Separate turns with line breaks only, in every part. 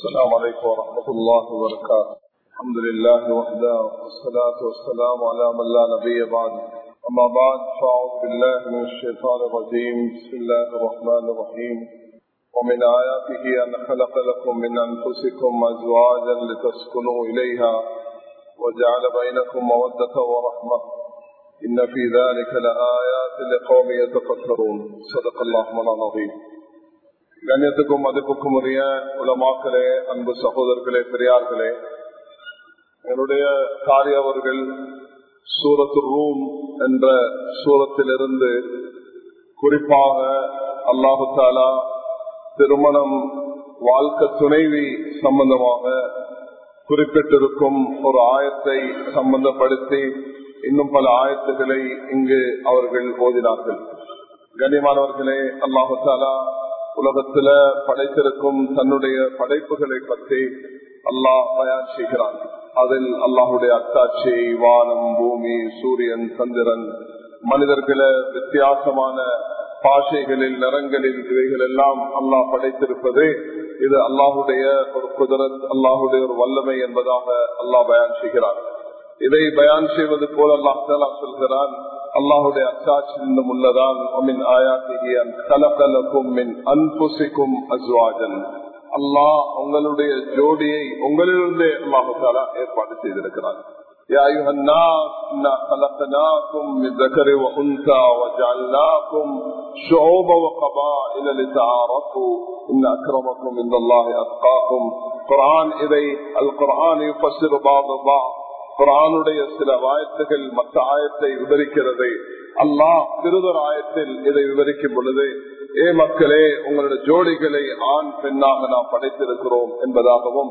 السلام عليكم ورحمة الله وبركاته الحمد لله وحده والصلاة والسلام على من لا نبي بعد أما بعد فأعوذ بالله من الشيطان الرجيم بسم الله الرحمن الرحيم ومن آياته أن خلق لكم من أنفسكم أزواجا لتسكنوا إليها وجعل بينكم مودة ورحمة إن في ذلك لآيات لقوم يتفكرون صدق الله العظيم கண்ணியத்துக்கும் மதிப்புக்கும் உரிய உலமாக்களே அன்பு சகோதரர்களே பெரியார்களே என்னுடைய காரியவர்கள் சூரத்து ரூம் என்ற சூரத்திலிருந்து குறிப்பாக அல்லாஹு தாலா திருமணம் வாழ்க்கை துணைவி சம்பந்தமாக குறிப்பிட்டிருக்கும் ஒரு ஆயத்தை சம்பந்தப்படுத்தி இன்னும் பல ஆயத்துக்களை இங்கு அவர்கள் ஓதினார்கள் கண்ணியமானவர்களே அல்லாஹு தாலா உலகத்துல படைத்திருக்கும் தன்னுடைய படைப்புகளை பற்றி அல்லாஹ் பயன் செய்கிறான் அதில் அல்லாஹுடைய அத்தாட்சி வானம் பூமி சூரியன் சந்திரன் மனிதர்களை வித்தியாசமான பாஷைகளில் நிறங்களில் இவைகள் எல்லாம் அல்லாஹ் படைத்திருப்பது இது அல்லாஹுடைய ஒரு குதிரத் அல்லாஹுடைய ஒரு வல்லமை என்பதாக அல்லாஹ் பயன் செய்கிறார் இதை பயான் செய்வது போல அல்லாஹ் சொல்கிறான் அல்லாஹுடைய அச்சாட்சியிலும் உள்ளதான் அல்லாஹ் உங்களுடைய ஜோடியை உங்களிலிருந்தே அல்லாஹாலா ஏற்பாடு செய்திருக்கிறார் يا أيها الناس إنا خلقناكم من ذكر وأنثى وجعلناكم شعوبا وقبائل لتعارفوا إن أكرمكم عند الله أتقاكم قرآن إذا القرآن يفسر بعض بعض குரானுடைய சில ஆயத்துகள் மற்ற ஆயத்தை விவரிக்கிறது அல்லாஹ் திருதர் ஆயத்தில் இதை விவரிக்கும் பொழுது ஏ மக்களே உங்களுடைய ஜோடிகளை ஆண் பெண்ணாக நாம் படைத்திருக்கிறோம் என்பதாகவும்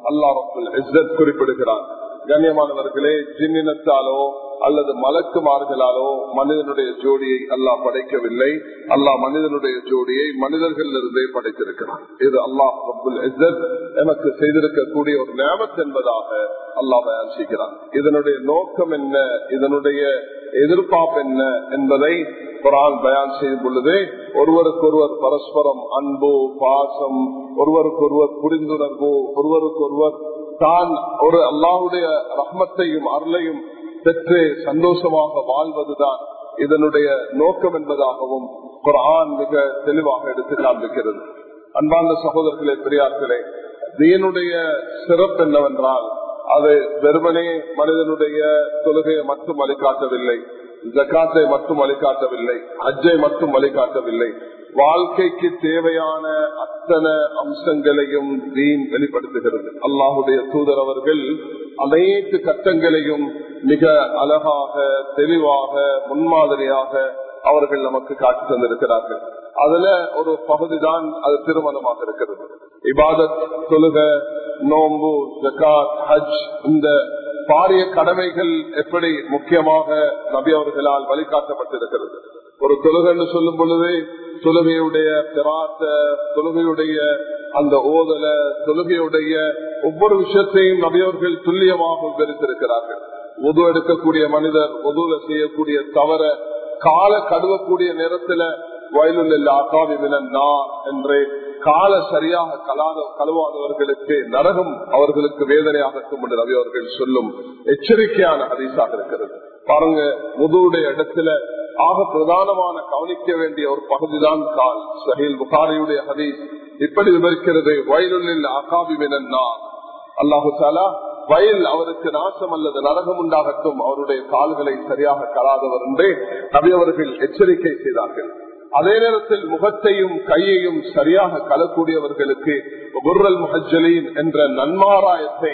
அல்லாஹ் குறிப்பிடுகிறார் கண்ணியமானவர்களே ஜின்னினத்தாலோ அல்லது மலக்குமார்களாலோ மனிதனுடைய ஜோடியை அல்லாஹ் படைக்கவில்லை அல்லாஹ் மனிதனுடைய ஜோடியை மனிதர்களிலிருந்தே படைத்திருக்கிறான் இது அல்லாஹ் அப்துல் இசத் எமக்கு செய்திருக்கக்கூடிய ஒரு நேமத் என்பதாக அல்லாஹ் பயன் செய்கிறான் இதனுடைய நோக்கம் என்ன இதனுடைய எதிர்பார்ப்பு என்ன என்பதை குரான் பயான் செய்யும் பொழுது ஒருவருக்கொருவர் பரஸ்பரம் அன்பு பாசம் ஒருவருக்கொருவர் புரிந்துணர்வு ஒருவருக்கொருவர் தான் ஒரு அல்லாஹுடைய ரஹ்மத்தையும் அருளையும் பெற்று சந்தோஷமாக வாழ்வதுதான் இதனுடைய நோக்கம் என்பதாகவும் குரான் மிக தெளிவாக எடுத்து காண்பிக்கிறது அன்பார்ந்த சகோதரர்களே பெரியார்களே தீனுடைய சிறப்பு என்னவென்றால் அது வெறுமனே மனிதனுடைய தொழுகையை மட்டும் வழிகாட்டவில்லை ஜக்காத்தை மட்டும் வழிகாட்டவில்லை அஜை மட்டும் வழிகாட்டவில்லை வாழ்க்கைக்கு தேவையான அத்தனை அம்சங்களையும் தீன் வெளிப்படுத்துகிறது அல்லாஹுடைய தூதர் அவர்கள் அனைத்து கட்டங்களையும் மிக அழகாக தெளிவாக முன்மாதிரியாக அவர்கள் நமக்கு காட்டி தந்திருக்கிறார்கள் அதுல ஒரு பகுதி தான் அது திருமணமாக இருக்கிறது இபாதத் தொழுக நோம்பு ஜக்காத் ஹஜ் இந்த பாரிய கடமைகள் எப்படி முக்கியமாக நபி அவர்களால் வழிகாட்டப்பட்டிருக்கிறது ஒரு தொழுகன்னு சொல்லும் பொழுது தொழுகையுடைய பிராத்த தொழுகையுடைய அந்த ஓதல தொழுகையுடைய ஒவ்வொரு விஷயத்தையும் நபியவர்கள் துல்லியமாக விவரித்திருக்கிறார்கள் உது எடுக்கக்கூடிய மனிதர் உதுல செய்யக்கூடிய தவற கால கடுவக்கூடிய நேரத்துல வயலுள்ள அகாவி வினா என்று கால சரியாக கலாத கழுவாதவர்களுக்கு நரகம் அவர்களுக்கு வேதனையாகட்டும் என்று ரவி அவர்கள் சொல்லும் எச்சரிக்கையான ஹதீஸாக இருக்கிறது பாருங்க முதுவுடைய இடத்துல ஆக பிரதானமான கவனிக்க வேண்டிய ஒரு பகுதிதான் கால் சஹீல் புகாரியுடைய ஹதீஸ் இப்படி விவரிக்கிறது வயலுள்ள அகாவி வினா அல்லாஹு சாலா வயல் அவருக்கு நாசம் அல்லது நரகம் உண்டாகட்டும் அவருடைய கால்களை சரியாக கலாதவர் என்றே நபி அவர்கள் எச்சரிக்கை செய்தார்கள் அதே நேரத்தில் முகத்தையும் கையையும் சரியாக கலக்கூடியவர்களுக்கு குர்ரல் முஹஜலீன் என்ற நன்மாராயத்தை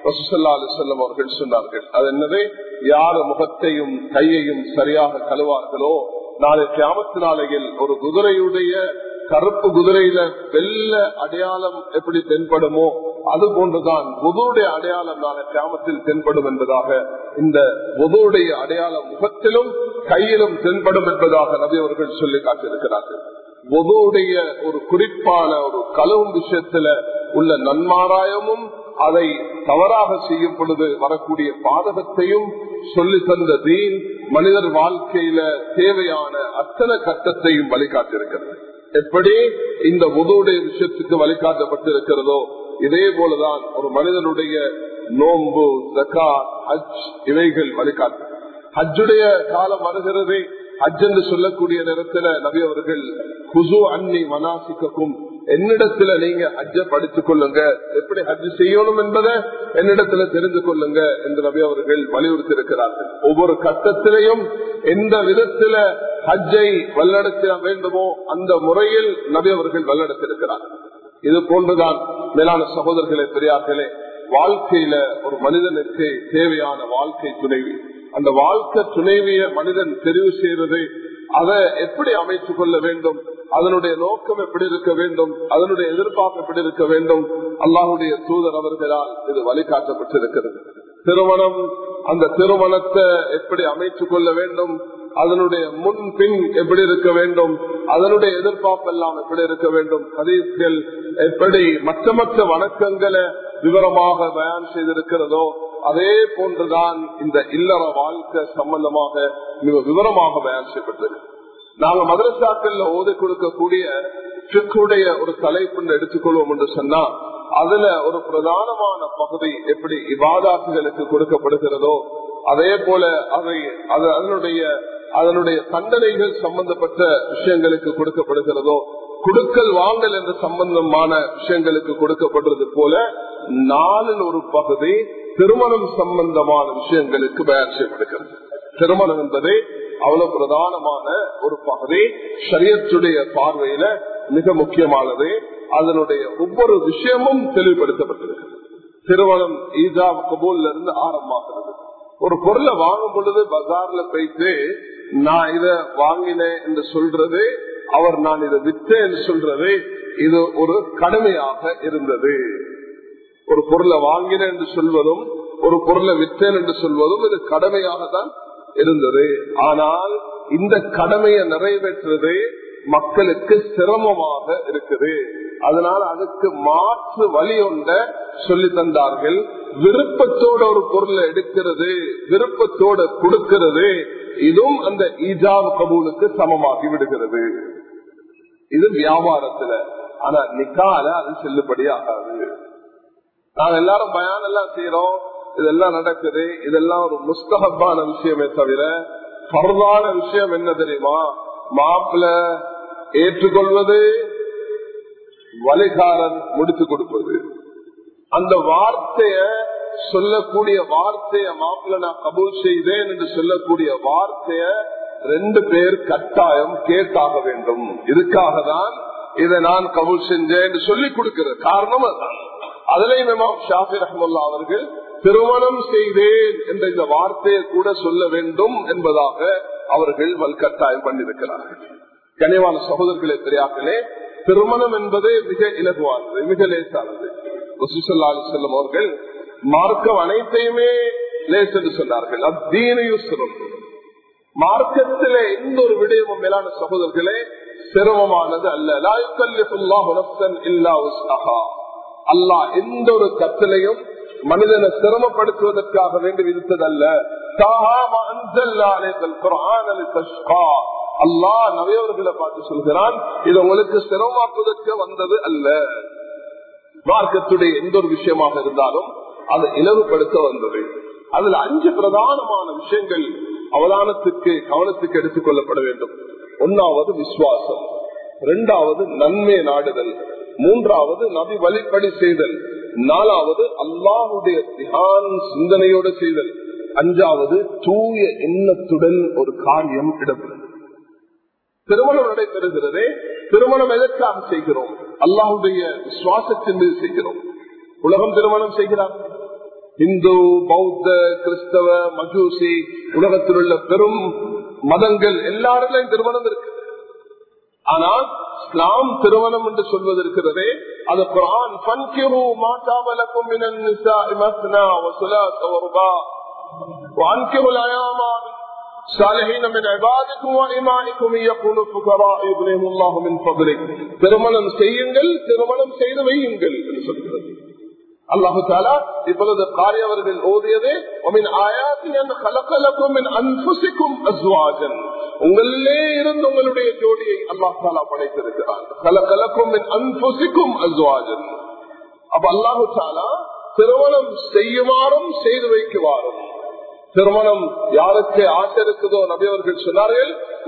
செல்லம் அவர்கள் சொன்னார்கள் அது என்னது யார் முகத்தையும் கையையும் சரியாக கழுவார்களோ நாளை கிராமத்து நாளையில் ஒரு குதிரையுடைய கருப்பு குதிரையில வெள்ள அடையாளம் எப்படி தென்படுமோ அது போன்றுதான் பொதுவுடைய அடையாளம் நாளை கிராமத்தில் தென்படும் என்பதாக இந்த பொதுவுடைய அடையாளம் முகத்திலும் கையிலும் தென்படும் என்பதாக நபி அவர்கள் சொல்லி காட்டியிருக்கிறார்கள் பொதுவுடைய ஒரு குறிப்பான ஒரு கலவும் விஷயத்துல உள்ள நன்மாராயமும் அதை தவறாக செய்யும் பொழுது வரக்கூடிய பாதகத்தையும் சொல்லி தந்த தீன் மனிதர் வாழ்க்கையில தேவையான அத்தனை கட்டத்தையும் வழிகாட்டிருக்கிறது எப்படி இந்த உதவுடைய விஷயத்துக்கு வழிகாட்டப்பட்டிருக்கிறதோ இதே போலதான் ஒரு மனிதனுடைய நோன்பு ஜக்கா ஹஜ் இவைகள் வழிகாட்டு ஹஜ்ஜுடைய காலம் வருகிறது ஹஜ் என்று சொல்லக்கூடிய நேரத்துல நபி அவர்கள் குசு அன்னி மனாசிக்கும் என்னிடத்துல நீங்க ஹஜ்ஜ படித்துக் கொள்ளுங்க எப்படி ஹஜ் செய்யணும் என்பதை என்னிடத்துல தெரிந்து கொள்ளுங்க என்று நபி அவர்கள் வலியுறுத்தி இருக்கிறார்கள் ஒவ்வொரு கட்டத்திலையும் எந்த விதத்தில ஹஜ்ஜை வல்லடத்திட வேண்டுமோ அந்த முறையில் நபி அவர்கள் வல்லடத்திருக்கிறார் இது போன்றுதான் மேலான சகோதரர்களே பெரியார்களே வாழ்க்கையில ஒரு மனிதனுக்கு தேவையான வாழ்க்கை துணைவி அந்த வாழ்க்கை துணைவிய மனிதன் தெரிவு செய்வது அதை எப்படி அமைத்துக் கொள்ள வேண்டும் அதனுடைய நோக்கம் எப்படி இருக்க வேண்டும் அதனுடைய எதிர்பார்ப்பு எப்படி இருக்க வேண்டும் அல்லாஹுடைய தூதர் அவர்களால் இது வழிகாட்டப்பட்டிருக்கிறது திருமணம் அந்த திருமணத்தை எப்படி அமைத்துக் கொள்ள வேண்டும் அதனுடைய முன் பின் எப்படி இருக்க வேண்டும் அதனுடைய எதிர்பார்ப்பு எல்லாம் எப்படி இருக்க வேண்டும் ஹதீஸ்கள் எப்படி மற்ற மற்ற வணக்கங்களை விவரமாக பயன் செய்திருக்கிறதோ அதே போன்றுதான் இந்த இல்லற வாழ்க்கை சம்பந்தமாக மிக விவரமாக பயன் செய்யப்பட்டது நாங்க மதரசாக்கள்ல ஓதி கொடுக்கக்கூடிய சிக்குடைய ஒரு தலைப்பு எடுத்துக்கொள்வோம் என்று சொன்னா அதுல ஒரு பிரதானமான பகுதி எப்படி இவாதாத்துகளுக்கு கொடுக்கப்படுகிறதோ அதே போல அவை அது அதனுடைய அதனுடைய தண்டனைகள் சம்பந்தப்பட்ட விஷயங்களுக்கு கொடுக்கப்படுகிறதோ குடுக்கல் வாங்கல் என்ற சம்பந்தமான விஷயங்களுக்கு கொடுக்கப்படுறது போல நாலில் ஒரு பகுதி திருமணம் சம்பந்தமான விஷயங்களுக்கு பயன் செய்யப்படுகிறது திருமணம் என்பது அவ்வளவு பிரதானமான ஒரு பகுதி சரியத்துடைய பார்வையில மிக முக்கியமானது அதனுடைய ஒவ்வொரு விஷயமும் தெளிவுபடுத்தப்பட்டிருக்கிறது திருமணம் ஈஜா கபூல்ல இருந்து ஆரம்பமாகிறது ஒரு பொருளை வாங்கும் பொழுது பஜார்ல போயிட்டு நான் இத வாங்கினேன் என்று சொல்றது அவர் நான் இதை விற்றேன் என்று சொல்றது இது ஒரு கடமையாக இருந்தது ஒரு பொருளை வாங்கினேன் என்று சொல்வதும் ஒரு பொருளை விற்றேன் என்று சொல்வதும் இது கடமையாக தான் இருந்தது ஆனால் இந்த கடமையை நிறைவேற்றுறது மக்களுக்கு சிரமமாக இருக்குது அதனால அதுக்கு மாற்று வழி ஒன்ற சொல்லி தந்தார்கள் விருப்பத்தோட ஒரு பொருளை எடுக்கிறது விருப்பத்தோட கொடுக்கிறது இதுவும் அந்த ஈஜாப் கபூலுக்கு சமமாகி விடுகிறது இது வியாபாரத்துல ஆனா நிக்கால அது செல்லுபடி ஆகாது நாங்க எல்லாரும் பயான் எல்லாம் செய்யறோம் இதெல்லாம் நடக்குது இதெல்லாம் ஒரு முஸ்தகப்பான விஷயமே தவிர பரவான விஷயம் என்ன தெரியுமா மாப்பிள்ள ஏற்றுக்கொள்வது வலிகாரன் முடித்து கொடுப்பது அந்த வார்த்தைய சொல்லக்கூடிய வார்த்தைய மாப்பிள்ள நான் கபூல் செய்தேன் என்று சொல்லக்கூடிய வார்த்தைய ரெண்டு பேர் கட்டாயம் கேட்டாக வேண்டும் இதுக்காக தான் இதை நான் கபூல் செஞ்சேன் என்று சொல்லிக் கொடுக்கிற காரணம் அதுதான் அதுலயும் இமாம் ஷாஃபி ரஹமுல்லா அவர்கள் திருமணம் செய்தேன் என்ற இந்த வார்த்தையை கூட சொல்ல வேண்டும் என்பதாக அவர்கள் வல்கட்டாயம் பண்ணியிருக்கிறார்கள் கனிவான சகோதரர்களே பெரியாக்களே திருமணம் என்பது மிக இலகுவானது மிக லேசானது ரசூசல்லா செல்லும் அவர்கள் மார்க்கம் அனைத்தையுமே லேஸ் என்று சொன்னார்கள் அத்தீனையும் சிறப்பு மார்க்கத்திலே எந்த ஒரு விடயமும் மேலான சகோதரர்களே சிரமமானது அல்ல அல்லாஹ் எந்த ஒரு கட்டளையும் மனிதனை சிரமப்படுத்துவதற்காக வேண்டி விதித்ததல்ல அல்லாஹ் நவையவர்களை பார்த்து சொல்கிறான் இது உங்களுக்கு சிரமமாக்குவதற்கு வந்தது அல்ல மார்க்கத்துடைய எந்த ஒரு விஷயமாக இருந்தாலும் அதை இலவுபடுத்த வந்தது அதுல அஞ்சு பிரதானமான விஷயங்கள் அவதானத்துக்கு கவனத்துக்கு எடுத்துக் கொள்ளப்பட வேண்டும் ஒன்னாவது விசுவாசம் இரண்டாவது நன்மை நாடுதல் மூன்றாவது நபி வழிப்படி செய்தல் நாலாவது அல்லாஹுடைய தியான் சிந்தனையோடு செய்தல் அஞ்சாவது தூய எண்ணத்துடன் ஒரு காரியம் இடம்பெறும் திருமணம் நடைபெறுகிறதே திருமணம் எதற்காக செய்கிறோம் அல்லாஹுடைய விசுவாசத்தின் மீது செய்கிறோம் உலகம் திருமணம் செய்கிறார் இந்து பௌத்த கிறிஸ்தவ மஜூசி உலகத்தில் உள்ள பெரும் மதங்கள் எல்லாரிலும் திருமணம் இருக்கு ஆனால் இஸ்லாம் திருமணம் என்று சொல்வது இருக்கிறதே அது குரான் பன்கிரு மாதாவலக்கும் திருமணம் செய்யுங்கள் திருமணம் செய்து வையுங்கள் என்று சொல்கிறது அல்லாஹு தாலா இப்பொழுது காரியவர்கள் ஓதியது உங்களிலே இருந்து உங்களுடைய ஜோடியை அல்லாஹ் தாலா படைத்திருக்கிறார் கலக்கலக்கும் அன்புசிக்கும் அஸ்வாஜன் அப்ப அல்லாஹு தாலா திருமணம் செய்யுமாறும் செய்து வைக்குமாறும் திருமணம் யாருக்கு ஆசை இருக்குதோ நபி அவர்கள் சொன்னார்கள்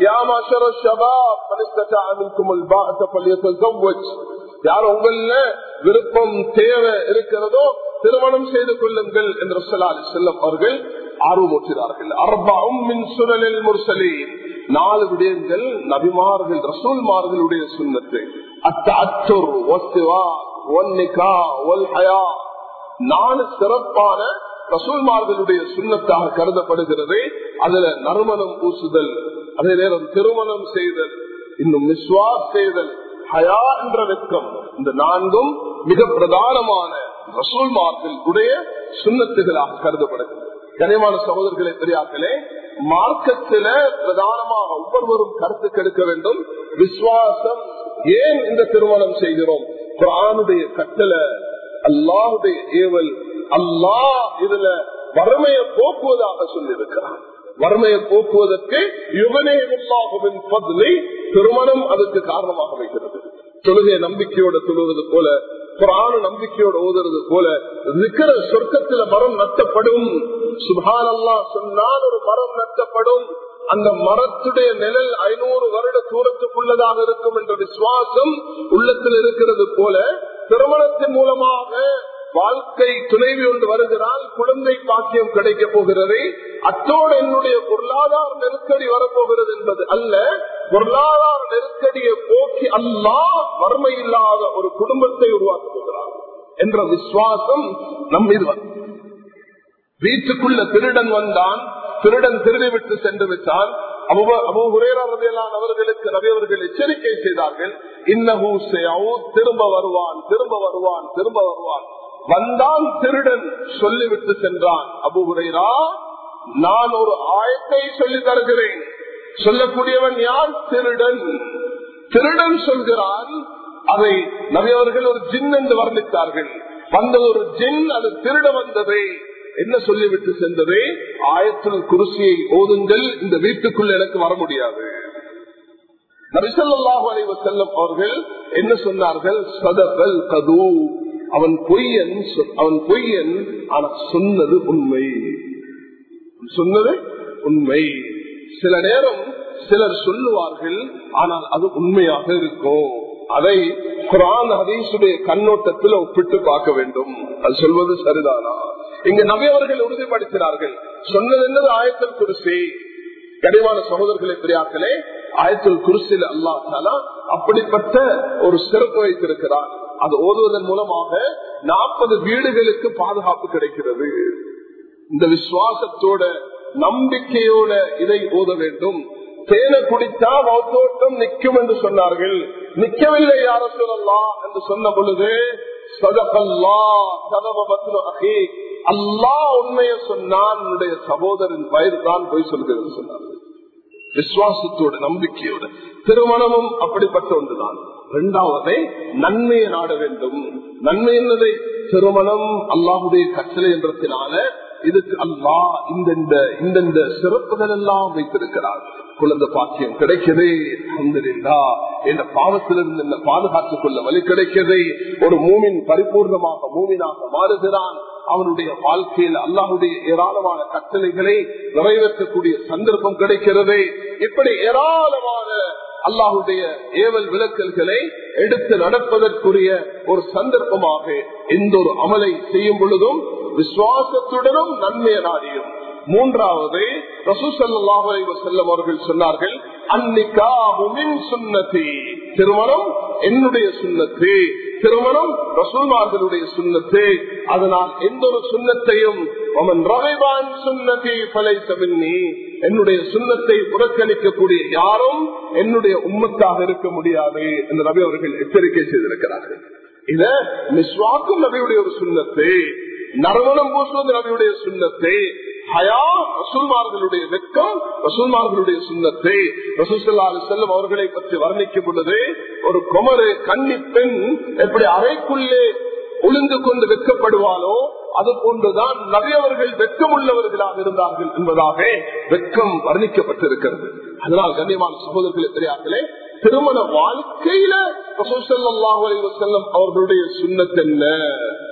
யார் உங்கள விருப்பம் தேவை இருக்கிறதோ திருமணம் செய்து கொள்ளுங்கள் என்று சொல்லாது செல்லம் அவர்கள் ஆர்வமூட்டினார்கள் அர்பாவும் மின் சுழலில் முர்சலீன் நாலு விடயங்கள் நபிமார்கள் ரசூல்மார்களுடைய சுண்ணத்து அத்த அச்சுர் ஒஸ்திவா ஒன்னிகா ஒல் ஹயா நாலு சிறப்பான ரசூல்மார்களுடைய சுண்ணத்தாக கருதப்படுகிறது அதுல நறுமணம் பூசுதல் அதே நேரம் திருமணம் செய்தல் இன்னும் விஸ்வாஸ் செய்தல் ஹயா என்ற வெக்கம் இந்த நான்கும் மிக பிரதானமான ரசூல்மார்களுடைய சுண்ணத்துகளாக கருதப்படுகிறது கனிமான சகோதரர்களை பெரியார்களே மார்க்கத்தில பிரதானமாக ஒவ்வொருவரும் கருத்து கெடுக்க வேண்டும் விசுவாசம் ஏன் இந்த திருமணம் செய்கிறோம் குரானுடைய கட்டளை அல்லாஹுடைய ஏவல் அல்லாஹ் இதுல வறுமையை போக்குவதாக சொல்லியிருக்கிறான் வறுமையை போக்குவதற்கு யுவனேவின் பதலை திருமணம் அதுக்கு காரணமாக வைக்கிறது தொழுகைய நம்பிக்கையோட தொழுவது போல புராண நம்பிக்கையோட ஓதுறது போல இருக்கிற சொர்க்கத்துல மரம் நட்டப்படும் சுபான் அல்லா சொன்னால் ஒரு மரம் நட்டப்படும் அந்த மரத்துடைய நிழல் ஐநூறு வருட தூரத்துக்குள்ளதாக இருக்கும் என்ற விசுவாசம் உள்ளத்தில் இருக்கிறது போல திருமணத்தின் மூலமாக வாழ்க்கை துணைவி ஒன்று வருகிறால் குழந்தை பாக்கியம் கிடைக்க போகிறது அத்தோடு என்னுடைய பொருளாதார நெருக்கடி வரப்போகிறது என்பது அல்ல பொருளாதார நெருக்கடியை போக்கி அல்லா வறுமை இல்லாத ஒரு குடும்பத்தை உருவாக்க போகிறார் என்ற விசுவாசம் நம் மீது வீட்டுக்குள்ள திருடன் வந்தான் திருடன் திருடிவிட்டு சென்று விட்டான் அவர்களுக்கு ரவி அவர்கள் எச்சரிக்கை செய்தார்கள் இன்னஹூ திரும்ப வருவான் திரும்ப வருவான் திரும்ப வருவான் வந்தான் திருடன் சொல்லிவிட்டு சென்றான் அபுகுரைரா நான் ஒரு ஆயத்தை சொல்லி தருகிறேன் சொல்லக்கூடியவன் யார் திருடன் திருடன் சொல்கிறான் அதை நவியவர்கள் ஒரு ஜின் என்று வர்ணித்தார்கள் வந்த ஒரு ஜின் அது திருட வந்ததை என்ன சொல்லிவிட்டு சென்றதே ஆயத்தில் குருசியை ஓதுங்கள் இந்த வீட்டுக்குள் எனக்கு வர முடியாது நபிசல்லாஹு அலைவ செல்லம் அவர்கள் என்ன சொன்னார்கள் சதகல் கது அவன் பொய்யன் அவன் பொய்யன் ஆனா சொன்னது உண்மை சொன்னது உண்மை சில நேரம் சிலர் சொல்லுவார்கள் ஆனால் அது உண்மையாக இருக்கும் அதை குரான் ஹதீசுடைய கண்ணோட்டத்தில் ஒப்பிட்டு பார்க்க வேண்டும் அது சொல்வது சரிதானா இங்க நபியவர்கள் உறுதிப்படுத்தினார்கள் சொன்னது என்னது ஆயத்தல் குருசி கனிவான சகோதரர்களை பெரியாக்களே ஆயத்தல் குருசில் அல்லா தாலா அப்படிப்பட்ட ஒரு சிறப்பு வைத்திருக்கிறார் அது ஓதுவதன் மூலமாக நாற்பது வீடுகளுக்கு பாதுகாப்பு கிடைக்கிறது இந்த விசுவாசத்தோட நம்பிக்கையோட இதை ஓத வேண்டும் தேனை குடித்தா மௌத்தோட்டம் நிற்கும் என்று சொன்னார்கள் நிற்கவில்லை யார சொல்லலாம் என்று சொன்ன பொழுது அல்லா உண்மையை சொன்னான் என்னுடைய சகோதரன் வயது தான் போய் சொல்கிறது சொன்னார்கள் விசுவாசத்தோட நம்பிக்கையோட திருமணமும் அப்படிப்பட்ட ஒன்றுதான் இரண்டாவதை நன்மையை நாட வேண்டும் நன்மை என்னதை திருமணம் அல்லாஹுடைய கட்டளை என்றத்தினால இதுக்கு அல்லா இந்தந்த இந்தந்த சிறப்புகள் எல்லாம் வைத்திருக்கிறார் குழந்தை பாக்கியம் கிடைக்குது அந்தரில்லா என்ற பாவத்திலிருந்து என்ன பாதுகாத்துக் கொள்ள வழி கிடைக்கிறது ஒரு மூமின் பரிபூர்ணமாக மூமினாக மாறுகிறான் அவனுடைய வாழ்க்கையில் அல்லாஹுடைய ஏராளமான கட்டளைகளை நிறைவேற்றக்கூடிய சந்தர்ப்பம் கிடைக்கிறது இப்படி ஏராளமான அல்லாஹுடைய ஏவல் விளக்கல்களை எடுத்து நடப்பதற்குரிய ஒரு சந்தர்ப்பமாக எந்த ஒரு அமலை செய்யும் பொழுதும் விசுவாசத்துடனும் நன்மைய நாடியும் மூன்றாவது ரசூசல்லாஹை செல்லம் அவர்கள் சொன்னார்கள் அன்னிகாபுமின் சுண்ணத்தி திருமணம் என்னுடைய சுண்ணத்து திருமணம் ரசூல்மார்களுடைய சுண்ணத்து அதனால் எந்த ஒரு சுண்ணத்தையும் அவன் ரவைவான் சுண்ணத்தை பலைத்தமின்னி என்னுடைய சுண்ணத்தை புறக்கணிக்கக்கூடிய யாரும் என்னுடைய உம்மத்தாக இருக்க முடியாது என்று ரவி அவர்கள் எச்சரிக்கை செய்திருக்கிறார்கள் இத மிஸ்வாக்கும் நபியுடைய ஒரு சுண்ணத்து நறுமணம் பூசுவது நபியுடைய சுண்ணத்தை ஹயா ரசூல்மார்களுடைய வெக்கம் ரசூல்மார்களுடைய சுண்ணத்தை ரசூசல்லா செல்லும் அவர்களை பற்றி வர்ணிக்கும் பொழுது ஒரு குமரு கன்னி பெண் எப்படி அறைக்குள்ளே ஒளிந்து கொண்டு வெட்கப்படுவானோ அது போன்றுதான் நபியவர்கள் வெட்கம் உள்ளவர்களாக இருந்தார்கள் என்பதாக வெட்கம் வர்ணிக்கப்பட்டிருக்கிறது அதனால் கண்ணியமான சகோதரர்களே தெரியாமலே திருமண வாழ்க்கையில செல்லம் அவர்களுடைய சுண்ணத் என்ன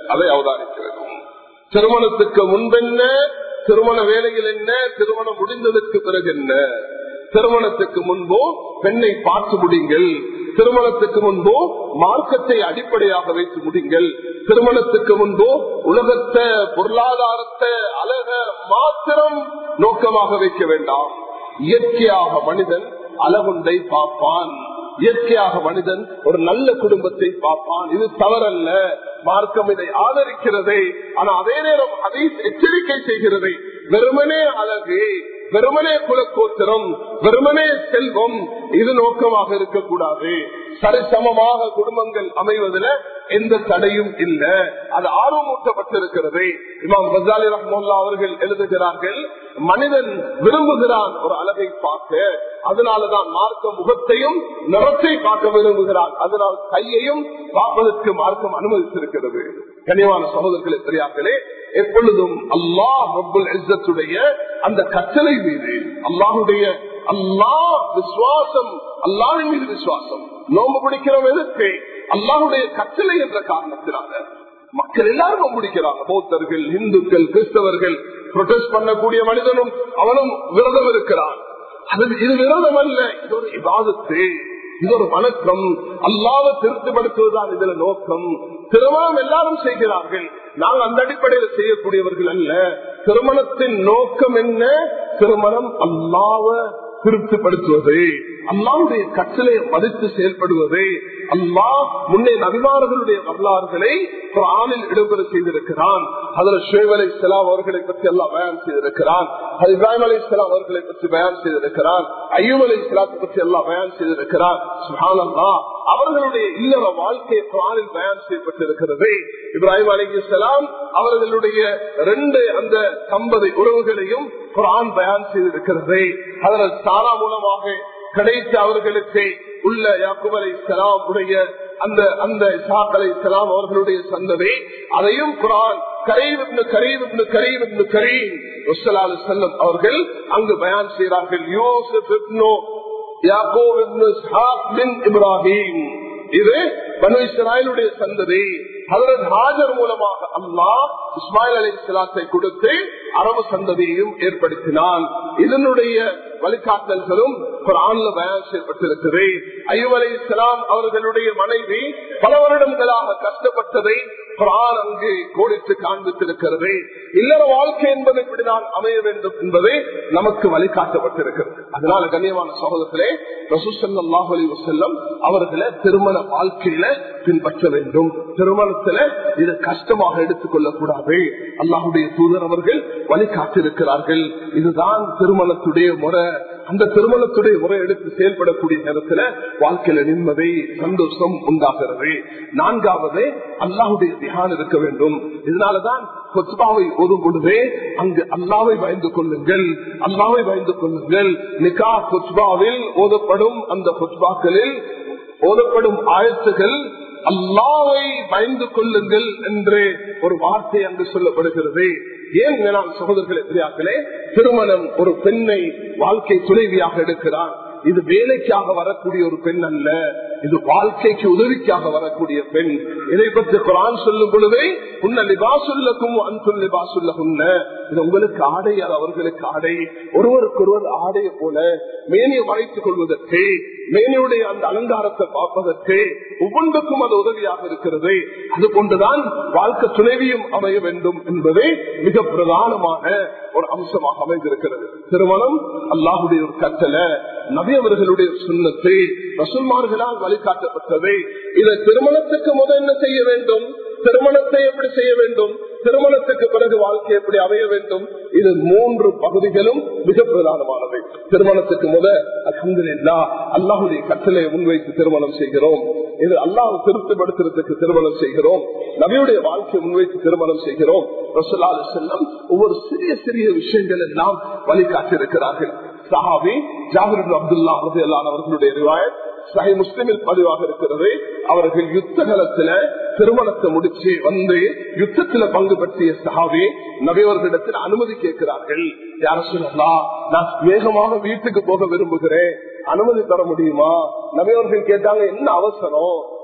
அதை அவதானிக்க வேண்டும் திருமணத்துக்கு முன்பென்ன திருமண வேலையில் என்ன திருமணம் முடிந்ததற்கு பிறகு என்ன திருமணத்துக்கு முன்போ பெண்ணை பார்த்து முடிங்கள் திருமணத்துக்கு முன்போ மார்க்கத்தை அடிப்படையாக வைத்து முடிங்கள் திருமணத்துக்கு முன்போ உலகத்தை பொருளாதாரத்தை அழக மாத்திரம் நோக்கமாக வைக்க வேண்டாம் இயற்கையாக மனிதன் அழகுண்டை பார்ப்பான் இயற்கையாக மனிதன் ஒரு நல்ல குடும்பத்தை பார்ப்பான் இது தவறல்ல மார்க்கம் இதை ஆதரிக்கிறதே ஆனா அதே நேரம் அதை எச்சரிக்கை செய்கிறதை வெறுமனே அழகு வெறுமனே குலக்கோத்திரம் வெறுமனே செல்வம் இது நோக்கமாக இருக்கக்கூடாது சரிசமமாக குடும்பங்கள் அமைவதில் எந்த தடையும் இல்லை அது ஆர்வமூட்டப்பட்டிருக்கிறது இமாம் பசாலி ரஹ்முல்லா அவர்கள் எழுதுகிறார்கள் மனிதன் விரும்புகிறான் ஒரு அழகை பார்க்க அதனாலதான் மார்க்க முகத்தையும் நிறத்தை பார்க்க விரும்புகிறான் அதனால் கையையும் பார்ப்பதற்கு மார்க்கம் அனுமதித்திருக்கிறது கனிவான சகோதரர்களே பெரியார்களே எப்பொழுதும் அல்லாஹ் ரபுல் இஸ்ஸத்துடைய அந்த கட்டளை மீது அல்லாஹுடைய அல்லாஹ் விசுவாசம் அல்லாவின் மீது விசுவாசம் நோம்பு பிடிக்கிறோம் எதற்கு அல்லாஹுடைய கட்டளை என்ற காரணத்தினால மக்கள் எல்லாரும் முடிக்கிறாங்க பௌத்தர்கள் இந்துக்கள் கிறிஸ்தவர்கள் ப்ரொடெஸ்ட் பண்ணக்கூடிய மனிதனும் அவனும் விரதம் இருக்கிறான் அது இது விரதம் அல்ல இது ஒரு இபாதத்து இது ஒரு வணக்கம் அல்லாத திருப்திப்படுத்துவதுதான் இதுல நோக்கம் திருமணம் எல்லாரும் செய்கிறார்கள் நாங்கள் அந்த அடிப்படையில் செய்யக்கூடியவர்கள் அல்ல திருமணத்தின் நோக்கம் என்ன திருமணம் அல்லாவ திருப்திப்படுத்துவது அல்லாவுடைய கட்டளை மதித்து செயல்படுவது அல்லாஹ் முன்னே நபிமார்களுடைய வரலாறுகளை குரானில் இடம்பெற செய்திருக்கிறான் அதுல ஷேவ் அலை சலாம் அவர்களை பற்றி எல்லாம் பயன் செய்திருக்கிறான் இப்ராஹிம் அலை சலாம் அவர்களை பற்றி பயன் செய்திருக்கிறான் ஐயூப் அலை சலாத்தை பற்றி எல்லாம் பயன் செய்திருக்கிறான் சுஹானல்லா அவர்களுடைய இல்லற வாழ்க்கை குரானில் பயன் செய்யப்பட்டிருக்கிறது இப்ராஹிம் அலி சலாம் அவர்களுடைய ரெண்டு அந்த தம்பதி உறவுகளையும் குரான் பயன் செய்திருக்கிறது அதில் சாரா மூலமாக கிடைத்த அவர்களுக்கு உள்ள யாக்குப் அலை சலாம் உடைய அந்த அந்த இசாக் அலை சலாம் அவர்களுடைய சந்ததி அதையும் குரான் கரீம் கரீம் கரீம் கரீம் செல்லம் அவர்கள் அங்கு பயான் செய்கிறார்கள் யூசுப் இப்னு யாக்கோப் இப்னு இஸ்ஹாக் பின் இப்ராஹிம் இது பனு இஸ்ராயலுடைய சந்ததி ஹதரத் ஹாஜர் மூலமாக அல்லாஹ் இஸ்மாயில் அலி இஸ்லாத்தை கொடுத்து அரபு சந்ததியையும் ஏற்படுத்தினான் இதனுடைய வழிகாட்டல்களும் குரான்ல பயன் செய்யப்பட்டிருக்கிறது ஐயூப் அலி இஸ்லாம் அவர்களுடைய மனைவி பல வருடங்களாக கஷ்டப்பட்டதை குரான் அங்கு கோடித்து காண்பித்திருக்கிறது இல்லற வாழ்க்கை என்பது இப்படிதான் அமைய வேண்டும் என்பது நமக்கு வழிகாட்டப்பட்டிருக்கிறது அதனால கண்ணியமான சகோதரத்திலே ரசூசல்லாஹ் அலி வசல்லம் அவர்களை திருமண வாழ்க்கையில பின்பற்ற வேண்டும் திருமணத்துல இது கஷ்டமாக எடுத்துக் கொள்ளக்கூடாது அல்லாஹுடைய தூதர் அவர்கள் வழிகாட்டிருக்கிறார்கள் இதுதான் திருமணத்துடைய முறை அந்த திருமணத்துடைய முறை எடுத்து செயல்படக்கூடிய நேரத்துல வாழ்க்கையில நிம்மதி சந்தோஷம் உண்டாகிறது நான்காவது அல்லாஹுடைய தியானம் இருக்க வேண்டும் இதனாலதான் கொத்பாவை ஓதும் பொழுதே அங்கு அல்லாவை பயந்து கொள்ளுங்கள் அல்லாவை பயந்து கொள்ளுங்கள் நிகா கொத்பாவில் ஓதப்படும் அந்த கொத்பாக்களில் ஓதப்படும் ஆயத்துகள் அல்லாவை பயந்து கொள்ளுங்கள் என்று ஒரு வார்த்தை அங்கு சொல்லப்படுகிறது ஏன் வேணாம் சகோதரர்களே பெரியாக்களே திருமணம் ஒரு பெண்ணை வாழ்க்கை துணைவியாக எடுக்கிறான் இது வேலைக்காக வரக்கூடிய ஒரு பெண் அல்ல இது வாழ்க்கைக்கு உதவிக்காக வரக்கூடிய பெண் இதை பற்றி குரான் சொல்லும் பொழுதே உன்ன லிபாசுல்லக்கும் அன்புல் லிபாசுல்லகுன்ன இது உங்களுக்கு ஆடை அது அவர்களுக்கு ஆடை ஒருவருக்கு ஒருவர் ஆடையை போல மேனியை வளைத்துக் கொள்வதற்கு மேனியுடைய அந்த அலங்காரத்தை பார்ப்பதற்கு ஒவ்வொன்றுக்கும் அது உதவியாக இருக்கிறது அது கொண்டுதான் வாழ்க்கை துணைவியும் அமைய வேண்டும் என்பது மிக பிரதானமான ஒரு அம்சமாக அமைந்திருக்கிறது திருமணம் அல்லாஹுடைய ஒரு கட்டளை நபி அவர்களுடைய சுண்ணத்தை ரசுல்மார்களால் வழிகாட்டப்பட்டது இதை திருமணத்துக்கு முதல் என்ன செய்ய வேண்டும் திருமணத்தை எப்படி செய்ய வேண்டும் திருமணத்துக்கு பிறகு வாழ்க்கை எப்படி அமைய வேண்டும் இது மூன்று பகுதிகளும் மிக பிரதானமானவை திருமணத்துக்கு முத அலமதுல்லா அல்லாஹுடைய கட்டளையை முன்வைத்து திருமணம் செய்கிறோம் இது அல்லாஹ் திருப்திப்படுத்துறதுக்கு திருமணம் செய்கிறோம் நபியுடைய வாழ்க்கையை முன்வைத்து திருமணம் செய்கிறோம் ரசூலாலு செல்லம் ஒவ்வொரு சிறிய சிறிய விஷயங்கள் எல்லாம் வழிகாட்டியிருக்கிறார்கள் சஹாபி ஜாகிர் அப்துல்லா அவர்களுடைய ரிவாயத் சஹி முஸ்லிமில் பதிவாக இருக்கிறது அவர்கள் யுத்த காலத்துல திருமணத்தை முடிச்சு வந்து யுத்தத்துல பங்கு பற்றிய சஹாவி நபியவர்களிடத்தில் அனுமதி கேட்கிறார்கள் யார சொல்லலாம் நான் வேகமாக வீட்டுக்கு போக விரும்புகிறேன் அனுமதி தர முடியுமா நபியவர்கள் கேட்டாங்க என்ன அவசரம்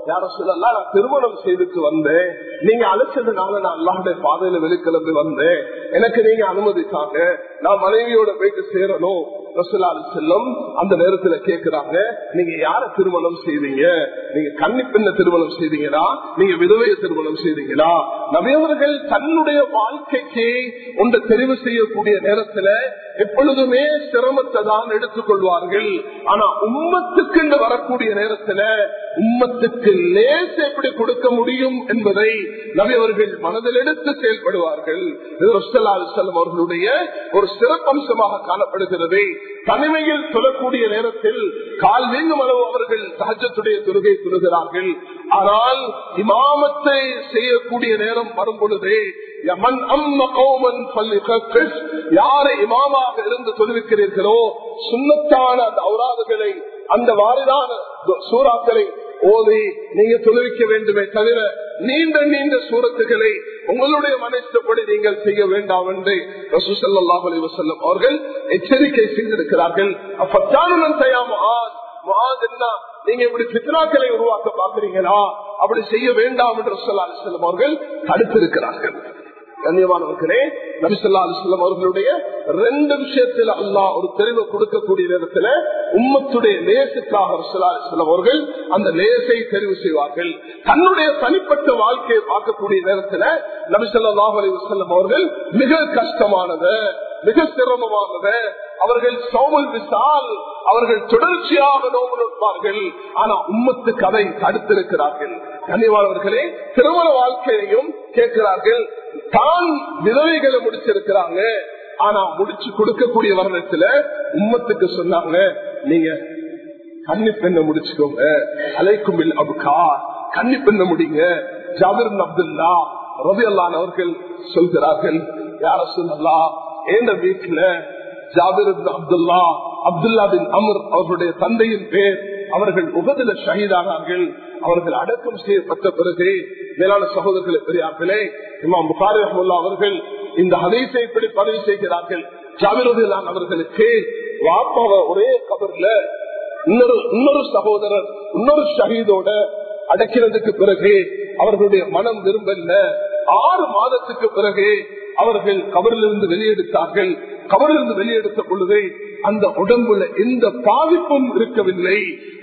யார சொல்லலாம் நான் திருமணம் செய்துட்டு வந்தேன் நீங்க அழைச்சதுனால நான் அல்லாஹுடைய பாதையில வெளிக்கிளம்பி வந்தேன் எனக்கு நீங்க அனுமதித்தாங்க நான் மனைவியோட போயிட்டு சேரணும் ரசூலாலு செல்லம் அந்த நேரத்துல கேக்குறாங்க நீங்க யார திருமணம் செய்தீங்க நீங்க கன்னி பெண்ண திருமணம் செய்தீங்களா நீங்க விதவைய திருமணம் செய்தீங்களா நபியவர்கள் தன்னுடைய வாழ்க்கைக்கு ஒன்று தெரிவு செய்யக்கூடிய நேரத்துல எப்பொழுதுமே சிரமத்தை தான் எடுத்துக்கொள்வார்கள் ஆனா உம்மத்துக்கு வரக்கூடிய நேரத்துல உம்மத்துக்கு லேஸ் எப்படி கொடுக்க முடியும் என்பதை நபியவர்கள் மனதில் எடுத்து செயல்படுவார்கள் இது ரசூலுல்லாஹி அலைஹி வஸல்லம் அவர்களுடைய ஒரு சிறப்பம்சமாக காணப்படுகிறது தனிமையில் சொல்லக்கூடிய நேரத்தில் கால் வீங்கும் அளவு அவர்கள் சகஜத்துடைய தொழுகை தொழுகிறார்கள் ஆனால் இமாமத்தை செய்யக்கூடிய நேரம் வரும் பொழுது யமன் அம்ம கௌமன் ஃபல்யுகஃபிஸ். யாரை இமாமாக இருந்து தொழுவிக்கிறீர்களோ சுண்ணத்தான அந்த அவுராதுகளை அந்த வாரிதான சூறாக்களை ஓதி நீங்க தொழுவிக்க வேண்டுமே தவிர நீண்ட நீண்ட சூரத்துகளை உங்களுடைய மனசப்படி நீங்கள் செய்ய வேண்டாம் என்று ரசூசல்லாஹ் அலி வசல்லம் அவர்கள் எச்சரிக்கை செய்திருக்கிறார்கள் அப்பத்தான தயாம என்ன நீங்க இப்படி பித்னாக்களை உருவாக்க பாக்குறீங்களா அப்படி செய்ய வேண்டாம் என்று ரசூல்லா அலிஸ்லாம் அவர்கள் தடுத்திருக்கிறார்கள் கண்ணியமானவர்களே நபிசல்லா அலிஸ்லாம் அவர்களுடைய ரெண்டு விஷயத்துல அல்லாஹ் ஒரு தெளிவு கொடுக்கக்கூடிய நேரத்துல உம்மத்துடைய நேசத்துக்காக ரசூல்லா அலிஸ்லாம் அவர்கள் அந்த நேசை தெரிவு செய்வார்கள் தன்னுடைய தனிப்பட்ட வாழ்க்கையை பார்க்கக்கூடிய நேரத்துல நபிசல்லாஹ் அலி வசல்லம் அவர்கள் மிக கஷ்டமானது மிக சிரமமானது அவர்கள் சோமல் விசால் அவர்கள் தொடர்ச்சியாக நோவு நிற்பார்கள் ஆனா உம்மத்து கதை தடுத்திருக்கிறார்கள் கனிவாளர்களே திருமண வாழ்க்கையையும் கேட்கிறார்கள் தான் விதவைகளை முடிச்சிருக்கிறாங்க ஆனா முடிச்சு கொடுக்கக்கூடிய வருடத்துல உம்மத்துக்கு சொன்னாங்க நீங்க கன்னி பெண்ணை முடிச்சுக்கோங்க அலைக்கும் அபுகா கன்னி பெண்ணை முடிங்க ஜாபிர் அப்துல்லா ரவி அல்லான் அவர்கள் சொல்கிறார்கள் யார சொல்லலா எந்த வீட்டுல ஜாபிர் அப்துல்லா அப்துல்லா பின் அமர் அவர்களுடைய தந்தையின் பேர் அவர்கள் உகதில ஷஹீதானார்கள் அவர்கள் அடக்கம் செய்யப்பட்ட பிறகு மேலான சகோதரர்களை பெரியார்களே இமாம் புகாரி ரஹமுல்லா அவர்கள் இந்த ஹதீஸை இப்படி பதிவு செய்கிறார்கள் ஜாபிருல்லான் அவர்களுக்கு வாப்பாவ ஒரே கபர்ல இன்னொரு இன்னொரு சகோதரர் இன்னொரு ஷஹீதோட அடக்கிறதுக்கு பிறகு அவர்களுடைய மனம் விரும்பல ஆறு மாதத்துக்கு பிறகு அவர்கள் கபரிலிருந்து வெளியெடுத்தார்கள் கபரிலிருந்து வெளியெடுத்த பொழுது அந்த உடம்புல எந்த பாதிப்பும் இருக்கவில்லை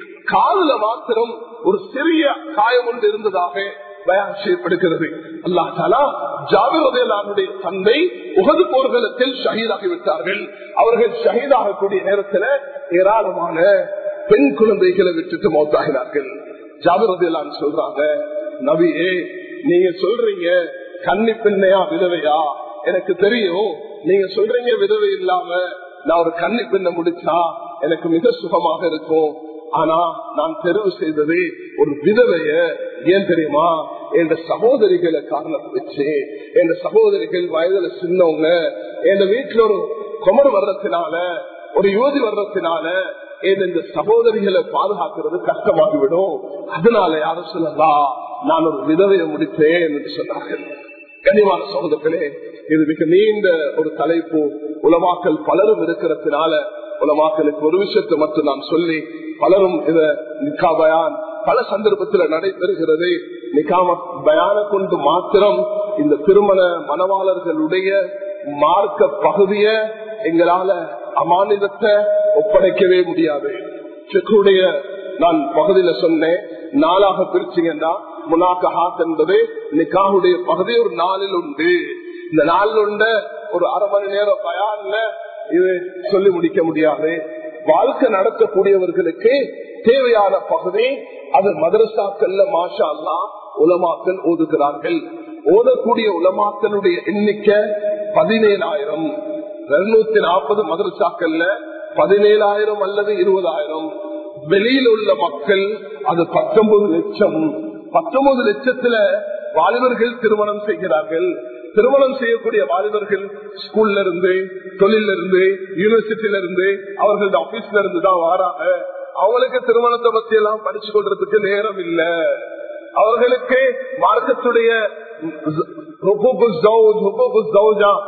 காலில மாத்திரம் ஒரு சிறிய காயம் ஒன்று இருந்ததாக பயான் செய்யப்படுகிறது அல்லா தாலா ஜாவிரதையிலானுடைய தந்தை உகது போர்க்களத்தில் ஷஹீதாகிவிட்டார்கள் அவர்கள் ஷஹீதாகக்கூடிய நேரத்தில் ஏராளமான பெண் குழந்தைகளை விட்டுட்டு மௌத்தாகினார்கள் ஜாவிரதையிலான் சொல்றாங்க நபியே நீங்க சொல்றீங்க கன்னி பெண்ணையா விதவையா எனக்கு தெரியும் நீங்க சொல்றீங்க விதவை இல்லாம நான் ஒரு கன்னி பெண்ணை முடிச்சா எனக்கு மிக சுகமாக இருக்கும் ஆனா நான் தெரிவு செய்தது ஒரு விதவைய ஏன் தெரியுமா என் சகோதரிகளை காரணம் வச்சு என் சகோதரிகள் வயதுல சின்னவங்க என் வீட்டுல ஒரு குமர் வர்றதுனால ஒரு யுவதி வர்றதுனால இந்த சகோதரிகளை பாதுகாக்கிறது கஷ்டமாகிவிடும் அதனால யாரும் சொல்லலாம் நான் ஒரு விதவையை முடித்தேன் என்று சொன்னார்கள் கனிவான சகோதரர்களே இது மிக நீண்ட ஒரு தலைப்பு உலமாக்கல் பலரும் இருக்கிறதுனால உலமாக்களுக்கு ஒரு விஷயத்தை மட்டும் நான் சொல்லி பலரும் இத நிக்கா பயான் பல சந்தர்ப்பத்தில் நடைபெறுகிறது நிக்காம பயான கொண்டு மாத்திரம் இந்த திருமண மனவாளர்களுடைய மார்க்க பகுதிய எங்களால அமானிதத்தை ஒப்படைக்கவே முடியாது செக்குடைய நான் பகுதியில சொன்னேன் நாளாக பிரிச்சிங்கன்னா முனாக்கஹாத் என்பது நிக்காவுடைய பகுதி ஒரு நாளில் உண்டு இந்த நாளில் உண்ட ஒரு அரை மணி நேரம் பயான்ல இது சொல்லி முடிக்க முடியாது வாழ்க்கை நடத்தக்கூடியவர்களுக்கு தேவையான பகுதி அது மதரசாக்கள்ல மாஷா அல்லா உலமாக்கல் ஓதுகிறார்கள் ஓதக்கூடிய உலமாக்களுடைய எண்ணிக்கை பதினேழாயிரம் இருநூத்தி நாற்பது மதரசாக்கள்ல பதினேழாயிரம் அல்லது இருபதாயிரம் வெளியில் உள்ள மக்கள் அது பத்தொன்பது லட்சம் பத்தொன்பது லட்சத்துல வாலிபர்கள் திருமணம் செய்கிறார்கள் திருமணம் செய்யக்கூடிய வாலிபர்கள் ஸ்கூல்ல இருந்து தொழில இருந்து யூனிவர்சிட்டியில இருந்து அவர்கள் ஆபீஸ்ல இருந்து தான் வாராங்க அவங்களுக்கு திருமணத்தை பத்தி எல்லாம் படிச்சு கொள்றதுக்கு நேரம் இல்ல அவர்களுக்கு மார்க்கத்துடைய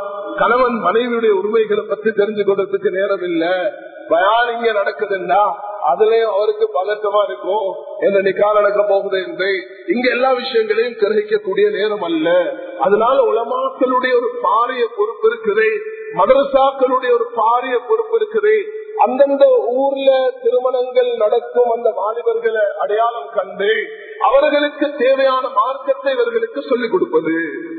கணவன் மனைவியுடைய உரிமைகளை பத்தி தெரிஞ்சு கொள்றதுக்கு நேரம் இல்ல பயான் இங்க நடக்குதுன்னா அதுலயும் அவருக்கு பதட்டமா இருக்கும் என்ன நிக்கா நடக்க போகுது என்று இங்க எல்லா விஷயங்களையும் கிரகிக்கக்கூடிய நேரம் அல்ல அதனால உலமாக்களுடைய ஒரு பாரிய பொறுப்பு இருக்குது மதரசாக்களுடைய ஒரு பாரிய பொறுப்பு இருக்குது அந்தந்த ஊர்ல திருமணங்கள் நடக்கும் அந்த வாலிபர்களை அடையாளம் கண்டு அவர்களுக்கு தேவையான மார்க்கத்தை இவர்களுக்கு சொல்லிக் கொடுப்பது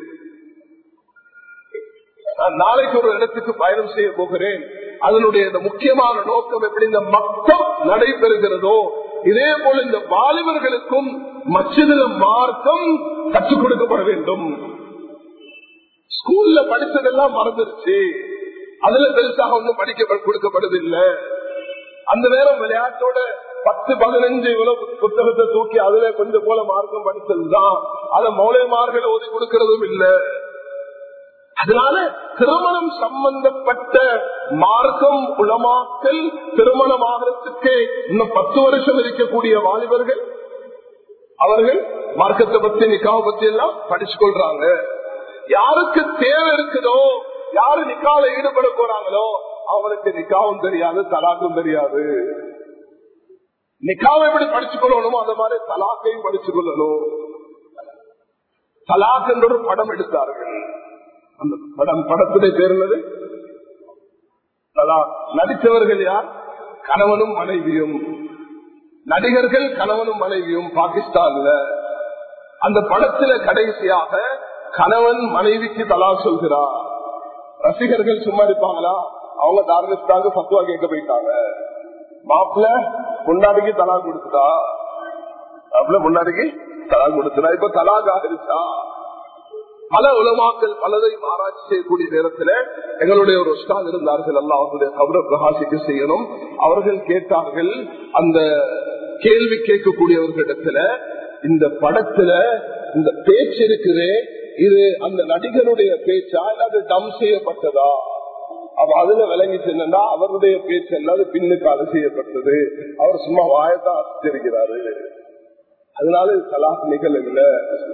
நான் நாளைக்கு ஒரு இடத்துக்கு பயணம் செய்ய போகிறேன் அதனுடைய இந்த முக்கியமான நோக்கம் எப்படி இந்த மத்தம் நடைபெறுகிறதோ இதே போல இந்த வாலிபர்களுக்கும் மச்சிதில மார்க்கம் கற்றுக் கொடுக்கப்பட வேண்டும் ஸ்கூல்ல படிச்சதெல்லாம் மறந்துருச்சு அதுல பெருசாக ஒன்றும் படிக்க கொடுக்கப்படுதில்லை அந்த நேரம் விளையாட்டோட பத்து பதினஞ்சு இவ்வளவு புத்தகத்தை தூக்கி அதுல கொஞ்சம் போல மார்க்கம் படிச்சதுதான் அதை மௌலியமார்கள் ஓதி கொடுக்கறதும் இல்லை அதனால திருமணம் சம்பந்தப்பட்ட மார்க்கம் உளமாக்கல் திருமணம் ஆகிறதுக்கு இன்னும் பத்து வருஷம் இருக்கக்கூடிய வாலிபர்கள் அவர்கள் மார்க்கத்தை பத்தி நிக்காவை பத்தி எல்லாம் படிச்சு கொள்றாங்க யாருக்கு தேவை இருக்குதோ யாரு நிக்கால ஈடுபட போறாங்களோ அவங்களுக்கு நிக்காவும் தெரியாது தலாக்கும் தெரியாது நிக்காவை எப்படி படிச்சு கொள்ளணுமோ அந்த மாதிரி தலாக்கையும் படிச்சு கொள்ளணும் தலாக் என்ற ஒரு படம் எடுத்தார்கள் அந்த படம் படத்துடைய பேர் என்னது தலாக் நடித்தவர்கள் யார் கணவனும் மனைவியும் நடிகர்கள் கணவனும் மனைவியும் பாகிஸ்தான்ல அந்த படத்துல கடைசியாக கணவன் மனைவிக்கு தலா சொல்கிறார் ரசிகர்கள் சும்மா இருப்பாங்களா அவங்க தார்மிஸ்தாங்க பத்துவா கேட்க போயிட்டாங்க மாப்பிள்ள முன்னாடிக்கு தலா கொடுத்துட்டா மாப்பிள்ள முன்னாடிக்கு தலா கொடுத்துட்டா இப்ப தலாக் ஆகிருச்சா பல உலமாக்கள் பலதை ஆராய்ச்சி செய்யக்கூடிய நேரத்தில் எங்களுடைய ஒரு உஸ்தாத் இருந்தார்கள் எல்லாம் அவர்களுடைய கபர பிரகாசிக்க செய்யணும் அவர்கள் கேட்டார்கள் அந்த கேள்வி கேட்கக்கூடியவர்களிடத்துல இந்த படத்துல இந்த பேச்சு இருக்குதே இது அந்த நடிகருடைய பேச்சா அல்லது டம் செய்யப்பட்டதா அவ அதுல விளங்கிச்சு என்னன்னா அவருடைய பேச்சு அல்லாது பின்னுக்கால செய்யப்பட்டது அவர் சும்மா வாயத்தான் ஆசிரிக்கிறாரு அதனால சலாஹ் நிகழவில்லை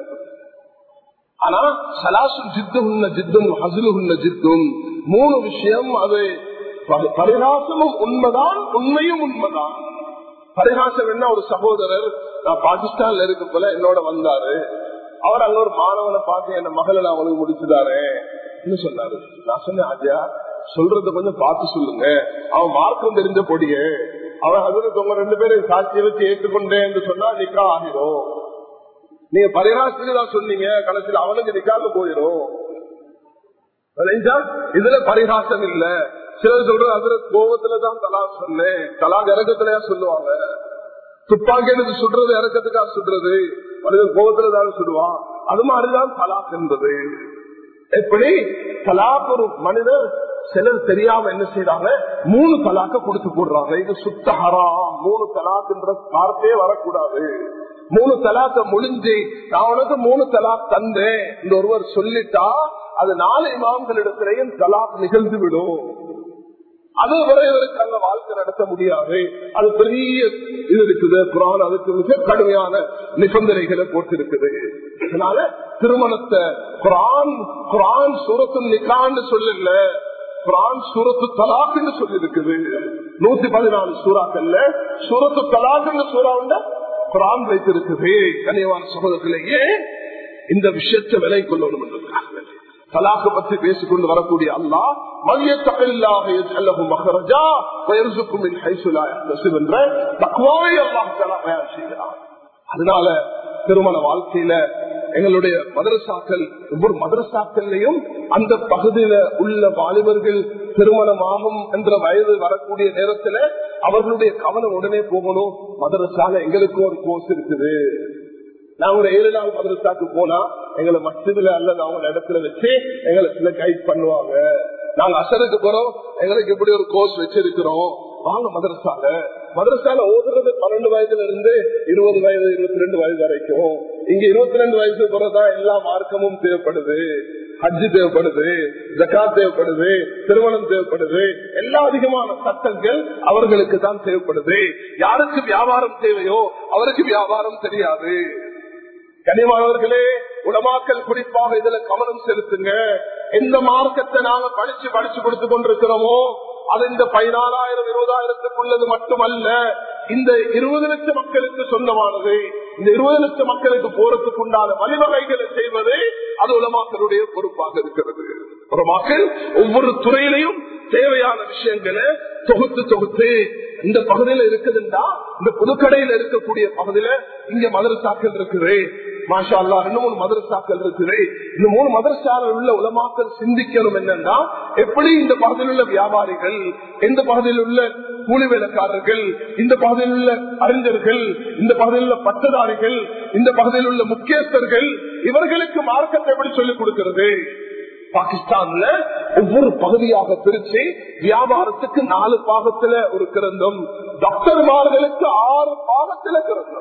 ஆனா சலாசும் ஜித்தும் ஜித்தும் ஹசுலுகுன்ன ஜித்தும் மூணு விஷயம் அது பரிகாசமும் உண்மைதான் உண்மையும் உண்மைதான் பரிகாசம் என்ன ஒரு சகோதரர் நான் பாகிஸ்தான்ல இருக்க போல என்னோட வந்தாரு அவர் அங்க ஒரு மாணவனை பார்த்து என்ன மகளை நான் அவனுக்கு முடிச்சுதாரு சொன்னாரு நான் சொன்னேன் அஜயா சொல்றத கொஞ்சம் பார்த்து சொல்லுங்க அவன் மார்க்கம் தெரிஞ்ச பொடியே அவன் அதுக்கு உங்க ரெண்டு பேரும் சாட்சியை வச்சு ஏற்றுக்கொண்டேன் என்று சொன்னா நிக்கா ஆகிரும் நீங்க பரிகாசத்துக்கு தான் சொன்னீங்க கடைசியில் அவனுக்கு நிக்காம போயிடும் இதுல பரிகாசம் இல்ல சிலர் சொல்றது அதுல கோபத்துலதான் தலா சொன்னேன் தலா இறக்கத்திலயா சொல்லுவாங்க துப்பாக்கி எடுத்து சுடுறது இறக்கத்துக்கா சுடுறது மனிதன் கோபத்துலதான் சுடுவான் அது மாதிரிதான் தலாக் என்பது எப்படி தலாக் ஒரு மனிதர் சிலர் தெரியாம என்ன செய்யறாங்க மூணு தலாக்க கொடுத்து போடுறாங்க இது சுத்த ஹராம் மூணு தலாக்குன்ற வார்த்தையே வரக்கூடாது மூணு தலாக்க முடிஞ்சு நான் உனக்கு மூணு தலாக் தந்தேன் இந்த ஒருவர் சொல்லிட்டா அது நாலு இமாம்களிடத்திலையும் தலாக் நிகழ்ந்து விடும் அது வரை இவருக்கு அந்த வாழ்க்கை நடத்த முடியாது அது பெரிய இது இருக்குது குரான் அதுக்கு மிக கடுமையான நிபந்தனைகளை போட்டிருக்குது அதனால திருமணத்தை குரான் குரான் சூரத்து நிக்கான்னு சொல்லல குரான் சூரத்து தலாக்குன்னு சொல்லி இருக்குது நூத்தி பதினாலு சூறாக்கள்ல சூரத்து தலாக்குன்னு சூறா உண்ட குரான் வைத்திருக்குது கனிவான சகோதரர்களே இந்த விஷயத்தை விலை கொள்ளணும் என்று தலாக்கு பற்றி பேசிக்கொண்டு வரக்கூடிய அல்லா அதனால திருமண வாழ்க்கையில எங்களுடைய மதரசாக்கள் ஒவ்வொரு மதரசாக்கள்லையும் அந்த பகுதியில உள்ள வாலிபர்கள் திருமணமாகும் என்ற வயது வரக்கூடிய நேரத்துல அவர்களுடைய கவனம் உடனே போகணும் மதரசால எங்களுக்கு ஒரு கோர்ஸ் இருக்குது நான் ஒரு ஏழு நாள் மதரசாக்கு போனா எங்களை மசிதில அல்லது அவங்க இடத்துல வச்சு எங்களை சில கைட் பண்ணுவாங்க நாங்க அசருக்கு போறோம் எங்களுக்கு இப்படி ஒரு கோர்ஸ் வச்சிருக்கிறோம் வாங்க மதரசால மதரசால ஓதுறது பன்னெண்டு வயதுல இருந்து இருபது வயது இருபத்தி ரெண்டு வயது வரைக்கும் இங்க இருபத்தி ரெண்டு வயசு போறதான் எல்லா மார்க்கமும் தேவைப்படுது ஹஜ்ஜு தேவைப்படுது ஜக்காத் தேவைப்படுது திருமணம் தேவைப்படுது எல்லா அதிகமான சட்டங்கள் அவர்களுக்கு தான் தேவைப்படுது யாருக்கு வியாபாரம் தேவையோ அவருக்கு வியாபாரம் தெரியாது கனிமானவர்களே உடமாக்கல் குறிப்பாக இதுல கவனம் செலுத்துங்க எந்த மார்க்கத்தை நாங்க படிச்சு படிச்சு கொடுத்து கொண்டிருக்கிறோமோ அது இந்த பதினாலாயிரம் இருபதாயிரத்துக்குள்ளது மட்டுமல்ல இந்த இருபது லட்சம் மக்களுக்கு சொந்தமானது இந்த இருபது லட்சம் மக்களுக்கு போறதுக்கு உண்டான வழிவகைகளை செய்வது அது உலமாக்களுடைய பொறுப்பாக இருக்கிறது ஒரு மக்கள் ஒவ்வொரு துறையிலையும் தேவையான விஷயங்களை தொகுத்து தொகுத்து இந்த பகுதியில இருக்குதுண்டா இந்த புதுக்கடையில இருக்கக்கூடிய பகுதியில இங்க மதரசாக்கள் இருக்குது மாஷா அல்லா ரெண்டு மூணு மதரசாக்கள் இருக்குது இந்த மூணு மதரசால உள்ள உலமாக்கள் சிந்திக்கணும் என்னன்னா எப்படி இந்த பகுதியில் உள்ள வியாபாரிகள் எந்த பகுதியில் உள்ள கூலி வேலைக்காரர்கள் இந்த பகுதியில் உள்ள அறிஞர்கள் இந்த பகுதியில் உள்ள பட்டதாரிகள் இந்த பகுதியில் உள்ள முக்கியஸ்தர்கள் இவர்களுக்கு மார்க்கத்தை எப்படி சொல்லிக் கொடுக்கிறது பாகிஸ்தான்ல ஒவ்வொரு பகுதியாக பிரிச்சு வியாபாரத்துக்கு நாலு பாகத்துல ஒரு கிரந்தம் டாக்டர்மார்களுக்கு ஆறு பாகத்துல கிரந்தம்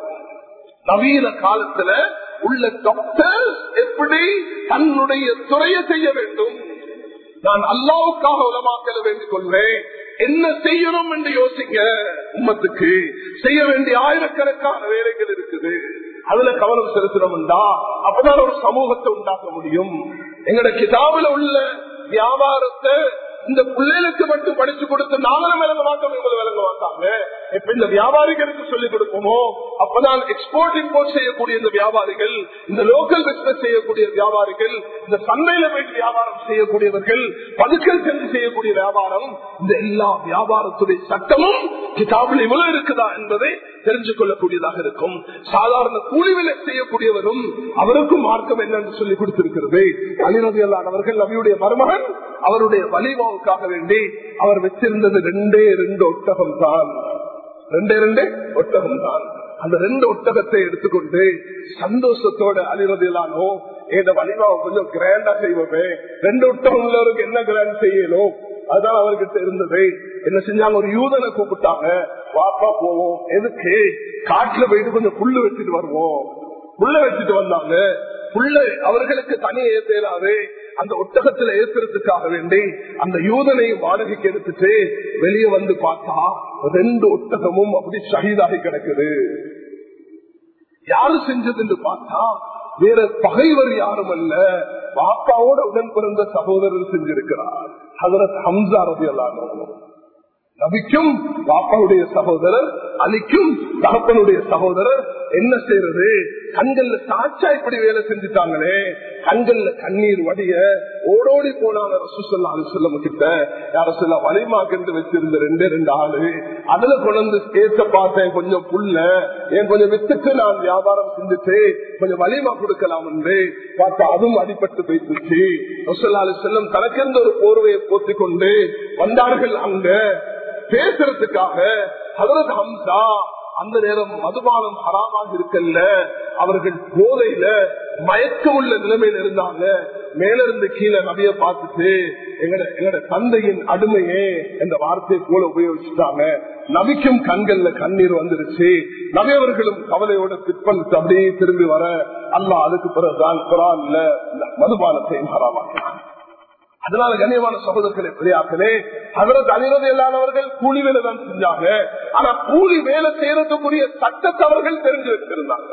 நவீன காலத்துல உள்ள டாக்டர் எப்படி தன்னுடைய துறையை செய்ய வேண்டும் நான் அல்லாவுக்காக உலமாக்கல வேண்டிக் கொள்வேன் என்ன செய்யணும் என்று யோசிங்க உம்மத்துக்கு செய்ய வேண்டிய ஆயிரக்கணக்கான வேலைகள் இருக்குது அதுல கவனம் செலுத்தணும்டா அப்பதான் ஒரு சமூகத்தை உண்டாக்க முடியும் எங்கட கிதாபில உள்ள வியாபாரத்தை இந்த பிள்ளைகளுக்கு மட்டும் படிச்சு கொடுத்து நாங்களும் விளங்க மாட்டோம் இவங்க விளங்க மாட்டாங்க இப்ப இந்த வியாபாரிகளுக்கு சொல்லிக் கொடுப்போமோ அப்பதான் எக்ஸ்போர்ட் இம்போர்ட் செய்யக்கூடிய இந்த வியாபாரிகள் இந்த லோக்கல் பிசினஸ் செய்யக்கூடிய வியாபாரிகள் இந்த சந்தையில போயிட்டு வியாபாரம் செய்யக்கூடியவர்கள் பதுக்கல் சென்று செய்யக்கூடிய வியாபாரம் இந்த எல்லா வியாபாரத்துடைய சட்டமும் கிதாபில் இவ்வளவு இருக்குதா என்பதை தெரிஞ்சு கொள்ளக்கூடியதாக இருக்கும் சாதாரண கூலி விலை செய்யக்கூடியவரும் அவருக்கும் மார்க்கம் என்னன்னு சொல்லி கொடுத்திருக்கிறது அலிரதியல்லான் அவர்கள் நபியுடைய மருமகன் அவருடைய வலிவாவுக்காக வேண்டி அவர் வச்சிருந்தது ரெண்டே ரெண்டு ஒட்டகம் தான் ரெண்டே ரெண்டு ஒட்டகம் தான் அந்த ரெண்டு ஒட்டகத்தை எடுத்துக்கொண்டு சந்தோஷத்தோட அலிரதியலானோ ஏத வலிவாவை கொஞ்சம் கிராண்டா செய்வோமே ரெண்டு ஒட்டகம் உள்ளவருக்கு என்ன கிராண்ட் செய்யணும் அதுதான் அவர்கிட்ட இருந்தது என்ன செஞ்சாங்க ஒரு யூதனை கூப்பிட்டாங்க வாப்பா போவோம் எதுக்கு காட்டுல போயிட்டு கொஞ்சம் புல்லு வச்சுட்டு வருவோம் புல்ல வச்சுட்டு வந்தாங்க புல்ல அவர்களுக்கு தனி ஏத்தேராது அந்த ஒட்டகத்துல ஏத்துறதுக்காக வேண்டி அந்த யூதனை வாடகைக்கு எடுத்துட்டு வெளியே வந்து பார்த்தா ரெண்டு ஒட்டகமும் அப்படி ஷஹீதாகி கிடக்குது யாரு செஞ்சது என்று பார்த்தா வேற பகைவர் யாரும் அல்ல பாப்பாவோட உடன் பிறந்த சகோதரர் செஞ்சிருக்கிறார் ஹசரத் ஹம்சா ரவி நபிக்கும் பாப்பாவுடைய சகோதரர் அலிக்கும் தகப்பனுடைய சகோதரர் என்ன செய்யறது கண்கள்ல சாட்சா இப்படி வேலை செஞ்சுட்டாங்களே கண்கள்ல கண்ணீர் வடிய ஓடோடி போனாங்க ரசூசல்லா அலுவலம் கிட்ட யார சொல்ல வலிமாக்கிட்டு வச்சிருந்த ரெண்டே ரெண்டு ஆளு அதுல கொண்டு கேட்ட பார்த்தேன் கொஞ்சம் புல்ல என் கொஞ்சம் வித்துக்கு நான் வியாபாரம் செஞ்சுட்டு கொஞ்சம் வலிமா கொடுக்கலாம் என்று பார்த்தா அதுவும் அடிபட்டு போயிடுச்சு ரசூல்லா அலுவலம் தனக்கிருந்த ஒரு போர்வையை போத்திக் கொண்டு வந்தார்கள் அங்க பேசுறதுக்காக ஹதரத் ஹம்சா அந்த நேரம் மதுபானம் ஹராமாக இருக்கல்ல அவர்கள் போதையில மயக்கம் உள்ள நிலைமையில இருந்தாங்க மேல இருந்து கீழே நபிய பார்த்துட்டு எங்கட எங்கட தந்தையின் அடிமையே என்ற வார்த்தையை போல உபயோகிச்சுட்டாங்க நபிக்கும் கண்கள்ல கண்ணீர் வந்துருச்சு நபியவர்களும் கவலையோட பிற்படுத்து அப்படியே திரும்பி வர அல்லா அதுக்கு பிறகுதான் குரான்ல மதுபானத்தையும் ஹராமாக்கினாங்க அதனால கண்ணியமான சகோதரர்களை பெரியாக்களே அதற்கு அணிவது இல்லாதவர்கள் கூலி வேலை தான் செஞ்சாங்க ஆனா கூலி வேலை செய்யறதுக்குரிய சட்டத்தை அவர்கள் தெரிஞ்சு வச்சிருந்தாங்க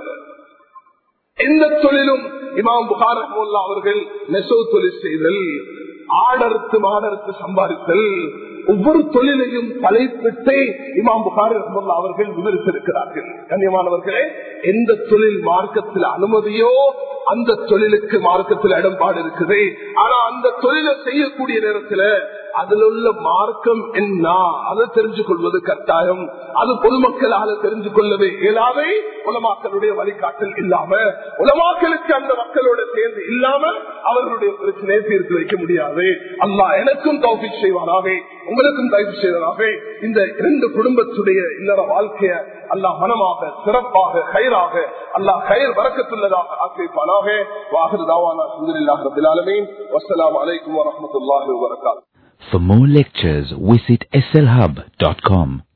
எந்த தொழிலும் இமாம் புகார் அவர்கள் நெசவு தொழில் செய்தல் ஆடறுத்து மாடறுத்து சம்பாதித்தல் ஒவ்வொரு தொழிலையும் தலைப்பிட்டு இமாம் புகாரி அவர்கள் விவரித்திருக்கிறார்கள் கண்ணியமானவர்களே எந்த தொழில் மார்க்கத்தில் அனுமதியோ அந்த தொழிலுக்கு மார்க்கத்தில் இடம்பாடு இருக்குது ஆனா அந்த தொழிலை செய்யக்கூடிய நேரத்தில் அதுல உள்ள மார்க்கம் என்ன அதை தெரிஞ்சு கொள்வது கட்டாயம் அது பொதுமக்களால தெரிஞ்சு கொள்ளவே இயலாவே உலமாக்களுடைய வழிகாட்டல் இல்லாம உலமாக்களுக்கு அந்த மக்களோட சேர்ந்து இல்லாம அவர்களுடைய பிரச்சனையை தீர்த்து வைக்க முடியாது அல்லா எனக்கும் தௌஃபி செய்வாராவே உங்களுக்கும் தயவு செய்வதாக இந்த இரண்டு குடும்பத்துடைய இல்லற வாழ்க்கைய அல்லாஹ் மனமாக சிறப்பாக கயிறாக அல்லாஹ் கயிர் வரக்கத்துள்ளதாக ஆக்கிப்பானாக வாகர் தாவானா சுந்தரில்லாஹ் ரபிலாலமீன் வசலாம் அலைக்கும் வரமத்துல்லாஹி வரகாத்
For more lectures, visit slhub.com.